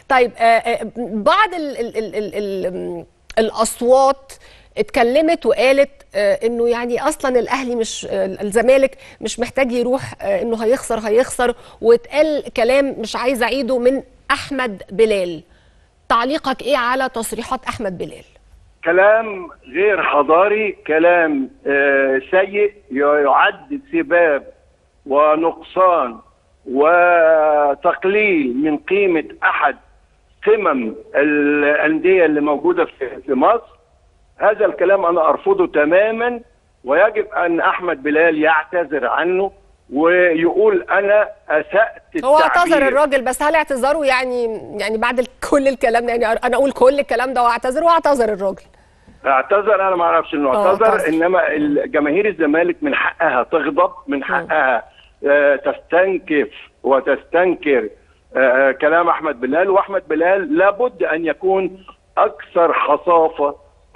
طيب آه، آه، بعض ال ال ال ال ال الاصوات اتكلمت وقالت آه، انه يعني اصلا الاهلي مش آه، الزمالك مش محتاج يروح آه، انه هيخسر هيخسر واتقال كلام مش عايزه اعيده من احمد بلال تعليقك ايه على تصريحات احمد بلال كلام غير حضاري كلام آه، سيء يعد سباب ونقصان وتقليل من قيمة أحد قمم الأندية اللي موجودة في في مصر هذا الكلام أنا أرفضه تماما ويجب أن أحمد بلال يعتذر عنه ويقول أنا أسأت هو التعبير. اعتذر الراجل بس هل اعتذاره يعني يعني بعد ال- كل الكلام ده يعني انا اقول كل الكلام ده واعتذر واعتذر الراجل اعتذر انا ما اعرفش انه اه، اعتذر اعتذر. انما ال- جماهير الزمالك من حقها تغضب من حقها آه، تستنكف وتستنكر آه، كلام احمد بلال واحمد بلال لابد ان يكون اكثر حصافه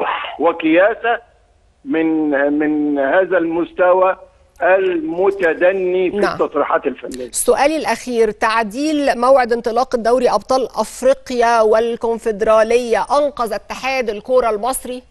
وكياسه من من هذا المستوى المتدني في نعم. التصريحات الفنيه سؤالي الأخير تعديل موعد انطلاق الدوري أبطال أفريقيا والكونفدرالية أنقذ اتحاد الكرة المصري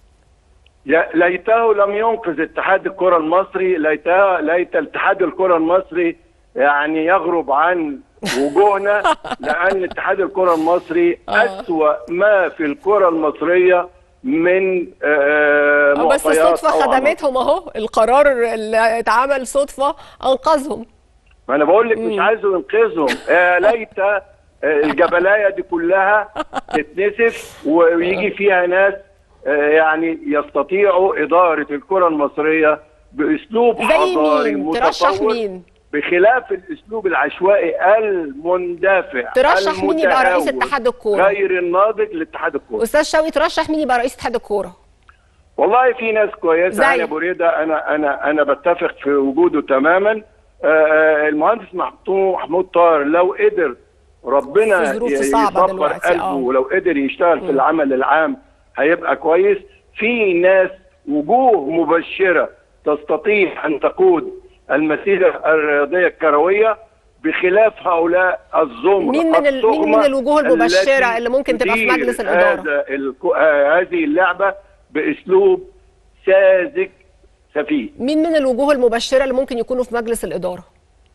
يا- ليته لم ينقذ اتحاد الكرة المصري ليته ليت اتحاد الكرة المصري يعني يغرب عن وجوهنا لأن اتحاد الكرة المصري أسوأ ما في الكرة المصرية من آه، أو بس معطيات الصدفة أو عناصر. خدمتهم أهو القرار اللي اتعمل صدفة أنقذهم ما انا بقول لك مش عايزه ينقذهم يا ليت آه، الجبلايه دي كلها تتنسف ويجي فيها ناس آه، يعني يستطيعوا اداره الكره المصريه باسلوب زي حضاري مين؟ ترشح متطور مين؟ بخلاف الاسلوب العشوائي المندفع ترشح مين يبقى رئيس المتهور، اتحاد الكورة؟ غير الناضج لاتحاد الكوره أستاذ شوقي ترشح مين يبقى رئيس اتحاد الكورة والله في ناس كويسه زي؟ علي ابو ريده انا انا انا بتفق في وجوده تماما آه، آه، المهندس محمود محمود طاهر لو قدر ربنا في ظروف ي- صعبة يصبر دلوقتي، قلبه آه. ولو قدر يشتغل في العمل العام هيبقى كويس في ناس وجوه مبشره تستطيع ان تقود المسيره الرياضيه الكرويه بخلاف هؤلاء الزمر مين من ال- مين من التهمة الوجوه المبشرة التي اللي ممكن تبقى في تدير مجلس الإدارة؟ هذا الكو- آه، هذه اللعبه باسلوب ساذج سفيه مين من الوجوه المبشرة اللي ممكن يكونوا في مجلس الإدارة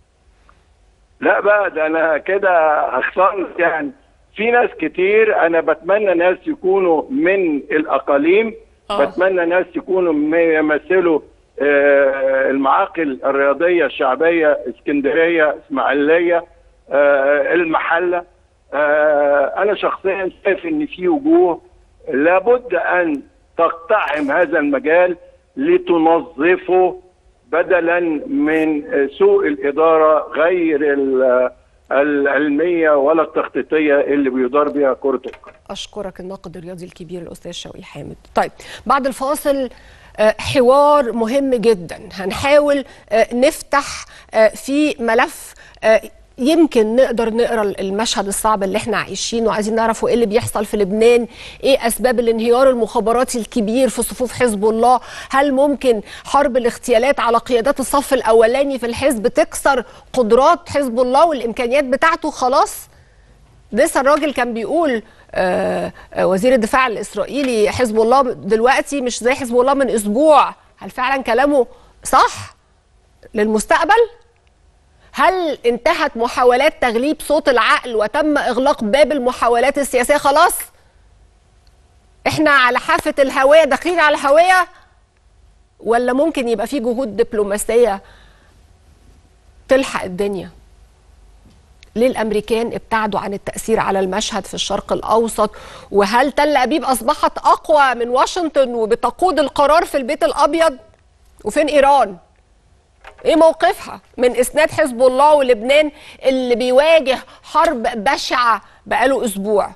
لا بقى ده انا كده هخسر يعني في ناس كتير انا بتمنى ناس يكونوا من الاقاليم آه. بتمنى ناس يكونوا م- يمثلوا آه، المعاقل الرياضيه الشعبيه اسكندريه اسماعيليه آه، المحله آه، انا شخصيا شايف ان في وجوه لابد ان تقتحم هذا المجال لتنظفه بدلا من سوء الاداره غير ال- العلميه ولا التخطيطيه اللي بيدار بها كره القدم. أشكرك الناقد الرياضي الكبير الأستاذ شوقي حامد طيب بعد الفاصل آه، حوار مهم جدا هنحاول آه، نفتح آه، في ملف آه، يمكن نقدر نقرا المشهد الصعب اللي احنا عايشينه وعايزين نعرف ايه اللي بيحصل في لبنان ايه اسباب الانهيار المخابراتي الكبير في صفوف حزب الله هل ممكن حرب الاغتيالات على قيادات الصف الاولاني في الحزب تكسر قدرات حزب الله والامكانيات بتاعته خلاص لسه الراجل كان بيقول آه، آه، وزير الدفاع الاسرائيلي حزب الله دلوقتي مش زي حزب الله من اسبوع هل فعلا كلامه صح للمستقبل هل انتهت محاولات تغليب صوت العقل وتم اغلاق باب المحاولات السياسيه خلاص احنا على حافه الهويه داخلين على الهويه ولا ممكن يبقى في جهود دبلوماسيه تلحق الدنيا ليه الامريكان ابتعدوا عن التاثير على المشهد في الشرق الاوسط وهل تل ابيب اصبحت اقوى من واشنطن وبتقود القرار في البيت الابيض وفين ايران ايه موقفها من اسناد حزب الله ولبنان اللي بيواجه حرب بشعه بقاله اسبوع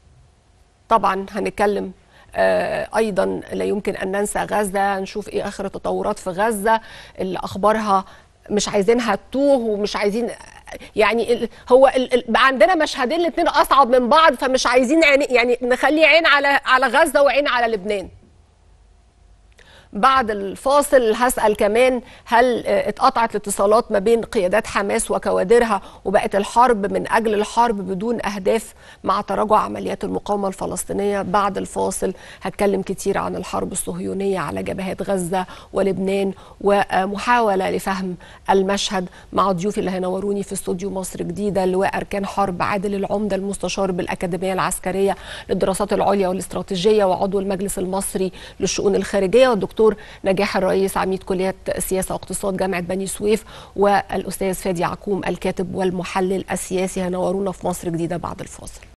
طبعا هنتكلم آه، ايضا لا يمكن ان ننسى غزه نشوف ايه اخر التطورات في غزه اللي اخبارها مش عايزينها تتوه ومش عايزين يعني ال- هو ال- ال- بقى عندنا مشهدين الاثنين اصعب من بعض فمش عايزين عين يعني نخلي عين على على غزه وعين على لبنان بعد الفاصل هسال كمان هل اتقطعت الاتصالات ما بين قيادات حماس وكوادرها وبقت الحرب من اجل الحرب بدون اهداف مع تراجع عمليات المقاومه الفلسطينيه بعد الفاصل هتكلم كتير عن الحرب الصهيونيه على جبهات غزه ولبنان ومحاوله لفهم المشهد مع ضيوفي اللي هينوروني في استوديو مصر جديده لواء اركان حرب عادل العمده المستشار بالاكاديميه العسكريه للدراسات العليا والاستراتيجيه وعضو المجلس المصري للشؤون الخارجيه والدكتور نجاح الرئيس عميد كليه سياسه واقتصاد جامعه بني سويف والاستاذ فادي عكوم الكاتب والمحلل السياسي هينورونا في مصر جديده بعد الفاصل